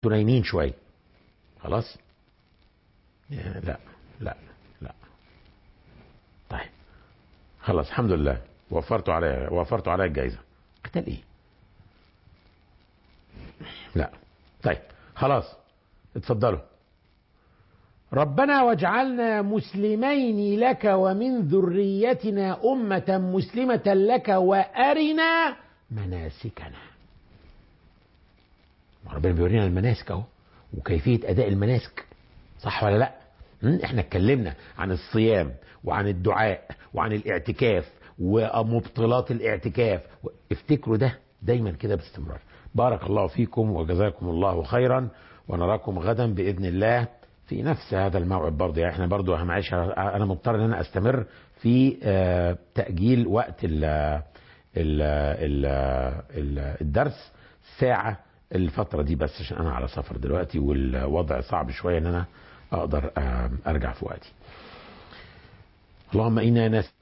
انتوا نايمين شويه خلاص لا لا لا طيب خلاص الحمد لله وفرتوا عليا وفرتوا عليا الجائزه قتال ايه لا طيب خلاص اتفضلوا ربنا واجعلنا مسلمين لك ومن ذريتنا أمة مسلمة لك وأرنا مناسكنا ربنا بيورينا المناسك اهو وكيفية أداء المناسك صح ولا لا احنا اتكلمنا عن الصيام وعن الدعاء وعن الاعتكاف ومبطلات الاعتكاف افتكروا ده دايما كده باستمرار بارك الله فيكم وجزاكم الله خيرا ونراكم غدا بإذن الله في نفس هذا الموعد برضه يعني احنا برضه معلش انا مضطر ان انا استمر في آه تاجيل وقت ال ال ال ال الدرس ساعه الفتره دي بس عشان انا على سفر دلوقتي والوضع صعب شويه ان انا اقدر آه ارجع في وقتي اللهم انا نس